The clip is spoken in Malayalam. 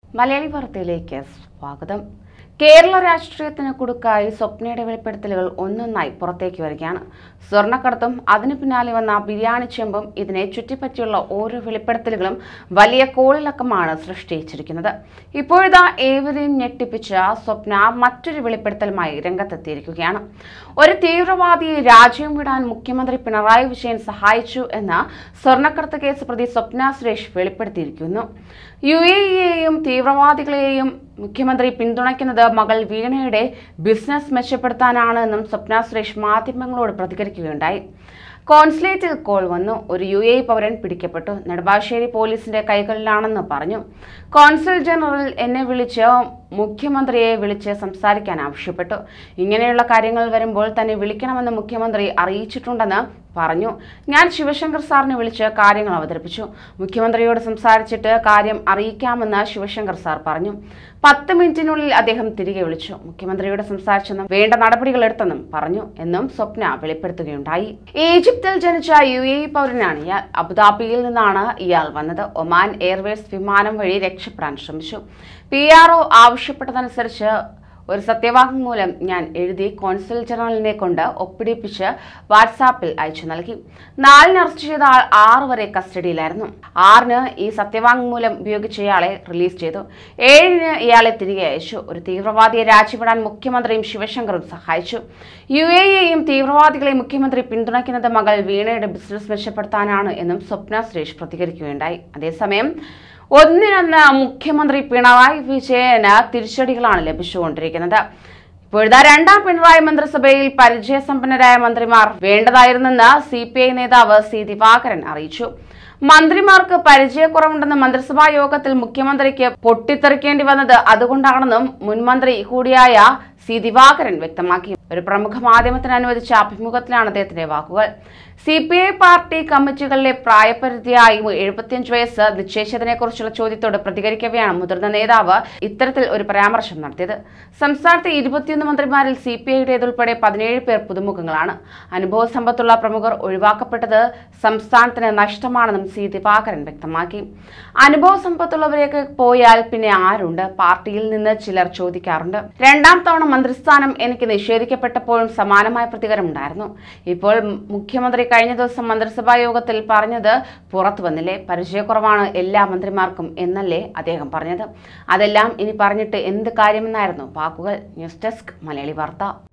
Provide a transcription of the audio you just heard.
മലയാളി വാർത്തയിലേക്ക് സ്വാഗതം കേരള രാഷ്ട്രീയത്തിന് കുടുക്കായി സ്വപ്നയുടെ വെളിപ്പെടുത്തലുകൾ ഒന്നൊന്നായി പുറത്തേക്ക് വരികയാണ് സ്വർണ്ണക്കടത്തും അതിനു പിന്നാലെ വന്ന ബിരിയാണി ചെമ്പും ഇതിനെ ചുറ്റിപ്പറ്റിയുള്ള ഓരോ വെളിപ്പെടുത്തലുകളും വലിയ കോളിളക്കമാണ് സൃഷ്ടിച്ചിരിക്കുന്നത് ഇപ്പോഴിതാ ഏവരെയും ഞെട്ടിപ്പിച്ച സ്വപ്ന മറ്റൊരു വെളിപ്പെടുത്തലുമായി രംഗത്തെത്തിയിരിക്കുകയാണ് ഒരു തീവ്രവാദിയെ രാജ്യം വിടാൻ മുഖ്യമന്ത്രി പിണറായി വിജയൻ സഹായിച്ചു എന്ന സ്വർണ്ണക്കടത്ത് കേസ് പ്രതി സ്വപ്ന സുരേഷ് വെളിപ്പെടുത്തിയിരിക്കുന്നു യു എ ഇയെയും തീവ്രവാദികളെയും മുഖ്യമന്ത്രി പിന്തുണയ്ക്കുന്നത് മകൾ വീണയുടെ ബിസിനസ് മെച്ചപ്പെടുത്താനാണ് എന്നും സ്വപ്ന സുരേഷ് മാധ്യമങ്ങളോട് പ്രതികരിക്കുകയുണ്ടായി കോൺസുലേറ്റിൽ കോൾ വന്നു ഒരു യു എ പൗരൻ പിടിക്കപ്പെട്ടു നെടുമ്പാശ്ശേരി പോലീസിന്റെ കൈകളിലാണെന്ന് പറഞ്ഞു കോൺസുൽ ജനറൽ എന്നെ വിളിച്ച് മുഖ്യമന്ത്രിയെ വിളിച്ച് സംസാരിക്കാൻ ആവശ്യപ്പെട്ടു ഇങ്ങനെയുള്ള കാര്യങ്ങൾ വരുമ്പോൾ തന്നെ വിളിക്കണമെന്ന് മുഖ്യമന്ത്രി അറിയിച്ചിട്ടുണ്ടെന്ന് പറഞ്ഞു ഞാൻ ശിവശങ്കർ സാറിനെ വിളിച്ച് കാര്യങ്ങൾ അവതരിപ്പിച്ചു മുഖ്യമന്ത്രിയോട് സംസാരിച്ചിട്ട് കാര്യം അറിയിക്കാമെന്ന് ശിവശങ്കർ സാർ പറഞ്ഞു പത്ത് മിനിറ്റിനുള്ളിൽ അദ്ദേഹം തിരികെ വിളിച്ചു മുഖ്യമന്ത്രിയോട് സംസാരിച്ചെന്നും വേണ്ട നടപടികൾ എടുത്തെന്നും പറഞ്ഞു എന്നും സ്വപ്ന വെളിപ്പെടുത്തുകയുണ്ടായി ഈജിപ്തിൽ ജനിച്ച യു എ ഇ പൗരനാണ് ഇയാൾ അബുദാബിയിൽ നിന്നാണ് ഇയാൾ വന്നത് ഒമാൻ എയർവേസ് വിമാനം വഴി രക്ഷപ്പെടാൻ ശ്രമിച്ചു പി ആർ ഒ ആവശ്യപ്പെട്ടതനുസരിച്ച് ഒരു സത്യവാങ്മൂലം ഞാൻ എഴുതി കോൺസുൽ ജനറലിനെ കൊണ്ട് ഒപ്പിടിപ്പിച്ച് വാട്സാപ്പിൽ അയച്ചു നൽകി നാലിന് അറസ്റ്റ് ചെയ്ത ആൾ ആറ് വരെ കസ്റ്റഡിയിലായിരുന്നു ആറിന് ഈ സത്യവാങ്മൂലം ഉപയോഗിച്ച് ഇയാളെ റിലീസ് ചെയ്തു ഏഴിന് ഇയാളെ തിരികെ അയച്ചു ഒരു തീവ്രവാദിയെ രാജിവിടാൻ മുഖ്യമന്ത്രിയും ശിവശങ്കറും സഹായിച്ചു യു എ എയും തീവ്രവാദികളെ മുഖ്യമന്ത്രി പിന്തുണയ്ക്കുന്നത് മകൾ വീണയുടെ ബിസിനസ് മെച്ചപ്പെടുത്താനാണ് എന്നും സ്വപ്ന സുരേഷ് പ്രതികരിക്കുകയുണ്ടായി അതേസമയം ഒന്നിനൊന്ന് മുഖ്യമന്ത്രി പിണറായി വിജയന് തിരിച്ചടികളാണ് ലഭിച്ചുകൊണ്ടിരിക്കുന്നത് ഇപ്പോഴത്തെ രണ്ടാം പിണറായി മന്ത്രിസഭയിൽ പരിചയസമ്പന്നരായ മന്ത്രിമാർ വേണ്ടതായിരുന്നെന്ന് സി പി ഐ നേതാവ് സി ദിവാകരൻ അറിയിച്ചു മന്ത്രിമാർക്ക് പരിചയക്കുറവുണ്ടെന്ന് മന്ത്രിസഭാ യോഗത്തിൽ മുഖ്യമന്ത്രിക്ക് പൊട്ടിത്തെറിക്കേണ്ടി വന്നത് അതുകൊണ്ടാണെന്നും മുൻമന്ത്രി കൂടിയായ സി ദിവാകരൻ വ്യക്തമാക്കി ഒരു പ്രമുഖ മാധ്യമത്തിന് അനുവദിച്ച അഭിമുഖത്തിലാണ് അദ്ദേഹത്തിന്റെ വാക്കുകൾ സി പി ഐ പാർട്ടി കമ്മിറ്റികളിലെ പ്രായപരിധിയായി എഴുപത്തിയഞ്ച് വയസ്സ് നിശ്ചയിച്ചതിനെ കുറിച്ചുള്ള ചോദ്യത്തോട് പ്രതികരിക്കവെയാണ് മുതിർന്ന നേതാവ് ഇത്തരത്തിൽ ഒരു പരാമർശം നടത്തിയത് സംസ്ഥാനത്തെ ഇരുപത്തിയൊന്ന് മന്ത്രിമാരിൽ സി പി ഐയുടേതുൾപ്പെടെ പതിനേഴ് പേർ പുതുമുഖങ്ങളാണ് അനുഭവ സമ്പത്തുള്ള പ്രമുഖർ ഒഴിവാക്കപ്പെട്ടത് സംസ്ഥാനത്തിന് നഷ്ടമാണെന്നും സി ദിവാകരൻ വ്യക്തമാക്കി അനുഭവ സമ്പത്തുള്ളവരെയൊക്കെ പോയാൽ പിന്നെ ആരുണ്ട് പാർട്ടിയിൽ നിന്ന് ചിലർ ചോദിക്കാറുണ്ട് രണ്ടാം തവണ മന്ത്രിസ്ഥാനം എനിക്ക് നിഷേധിക്കപ്പെട്ടപ്പോഴും സമാനമായ പ്രതികരണമുണ്ടായിരുന്നു ഇപ്പോൾ മുഖ്യമന്ത്രി കഴിഞ്ഞ ദിവസം മന്ത്രിസഭാ യോഗത്തിൽ പറഞ്ഞത് പുറത്തു വന്നില്ലേ പരിചയക്കുറവാണ് എല്ലാ മന്ത്രിമാർക്കും എന്നല്ലേ അദ്ദേഹം പറഞ്ഞത് അതെല്ലാം ഇനി പറഞ്ഞിട്ട് എന്ത് കാര്യമെന്നായിരുന്നു വാക്കുകൾ ന്യൂസ് ഡെസ്ക് മലയാളി വാർത്ത